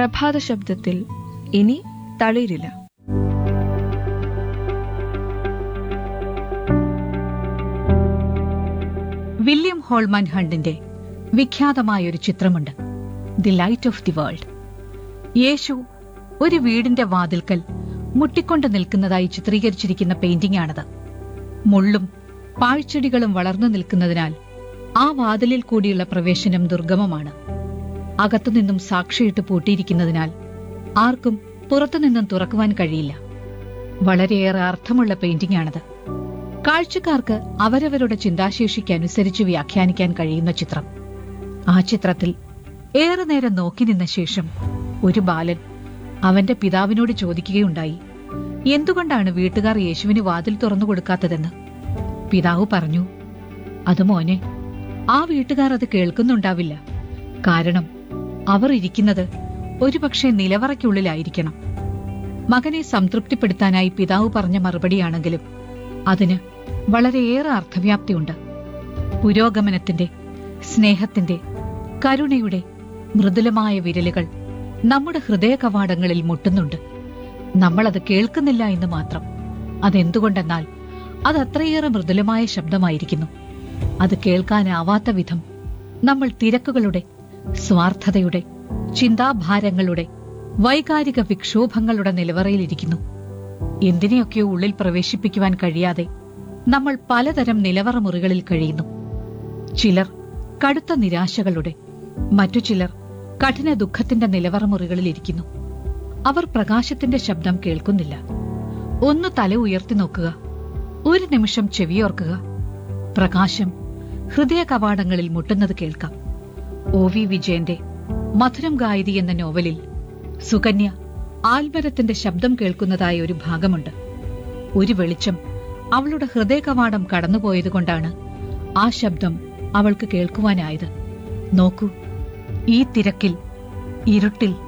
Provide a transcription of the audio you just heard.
പ്രഭാത ശബ്ദത്തിൽ ഇനി തളിരില്ല വില്യം ഹോൾമാൻ ഹണ്ടിന്റെ വിഖ്യാതമായ ഒരു ചിത്രമുണ്ട് the light of the world Yeshu ഒരു വീടിന്റെ വാതിൽക്കൽ മുട്ടിക്കൊണ്ട് നിൽക്കുന്നതായി ചിത്രീകരിച്ചിരിക്കുന്ന പെയിന്റിംഗ് ആണത് മുള്ളും പാഴ്ചെടികളും വളർന്നു നിൽക്കുന്നതിനാൽ ആ വാതിലിൽ കൂടിയുള്ള പ്രവേശനം ദുർഗമമാണ് അകത്തുനിന്നും സാക്ഷിയിട്ട് പൂട്ടിയിരിക്കുന്നതിനാൽ ആർക്കും പുറത്തുനിന്നും തുറക്കുവാൻ കഴിയില്ല വളരെയേറെ അർത്ഥമുള്ള പെയിന്റിംഗ് ആണത് കാഴ്ചക്കാർക്ക് അവരവരുടെ ചിന്താശേഷിക്ക് അനുസരിച്ച് വ്യാഖ്യാനിക്കാൻ കഴിയുന്ന ചിത്രം ആ ചിത്രത്തിൽ ഏറെ നേരം നോക്കി നിന്ന ശേഷം ഒരു ബാലൻ അവന്റെ പിതാവിനോട് ചോദിക്കുകയുണ്ടായി എന്തുകൊണ്ടാണ് വീട്ടുകാർ യേശുവിന് വാതിൽ തുറന്നു കൊടുക്കാത്തതെന്ന് പിതാവ് പറഞ്ഞു അത് മോനെ ആ വീട്ടുകാർ അത് കേൾക്കുന്നുണ്ടാവില്ല കാരണം അവർ ഇരിക്കുന്നത് ഒരുപക്ഷെ നിലവറയ്ക്കുള്ളിലായിരിക്കണം മകനെ സംതൃപ്തിപ്പെടുത്താനായി പിതാവ് പറഞ്ഞ മറുപടിയാണെങ്കിലും അതിന് വളരെയേറെ അർത്ഥവ്യാപ്തിയുണ്ട് പുരോഗമനത്തിന്റെ സ്നേഹത്തിന്റെ കരുണയുടെ മൃദുലമായ വിരലുകൾ നമ്മുടെ ഹൃദയ കവാടങ്ങളിൽ മുട്ടുന്നുണ്ട് നമ്മളത് കേൾക്കുന്നില്ല എന്ന് മാത്രം അതെന്തുകൊണ്ടെന്നാൽ അത് അത്രയേറെ മൃദുലമായ ശബ്ദമായിരിക്കുന്നു അത് കേൾക്കാനാവാത്ത വിധം നമ്മൾ തിരക്കുകളുടെ സ്വാർത്ഥതയുടെ ചിന്താഭാരങ്ങളുടെ വൈകാരിക വിക്ഷോഭങ്ങളുടെ നിലവറയിലിരിക്കുന്നു എന്തിനെയൊക്കെയോ ഉള്ളിൽ പ്രവേശിപ്പിക്കുവാൻ കഴിയാതെ നമ്മൾ പലതരം നിലവറ മുറികളിൽ കഴിയുന്നു ചിലർ കടുത്ത നിരാശകളുടെ മറ്റു ചിലർ കഠിന ദുഃഖത്തിന്റെ നിലവറ മുറികളിൽ ഇരിക്കുന്നു അവർ പ്രകാശത്തിന്റെ ശബ്ദം കേൾക്കുന്നില്ല ഒന്ന് തല ഉയർത്തി നോക്കുക ഒരു നിമിഷം ചെവിയോർക്കുക പ്രകാശം ഹൃദയ കവാടങ്ങളിൽ മുട്ടുന്നത് കേൾക്കാം ഒ വി വിജയന്റെ മധുരം ഗായതി എന്ന നോവലിൽ സുകന്യ ആൽമരത്തിന്റെ ശബ്ദം കേൾക്കുന്നതായ ഒരു ഭാഗമുണ്ട് ഒരു വെളിച്ചം അവളുടെ ഹൃദയ കവാടം കടന്നുപോയതുകൊണ്ടാണ് ആ ശബ്ദം അവൾക്ക് കേൾക്കുവാനായത് നോക്കൂ ഈ തിരക്കിൽ ഇരുട്ടിൽ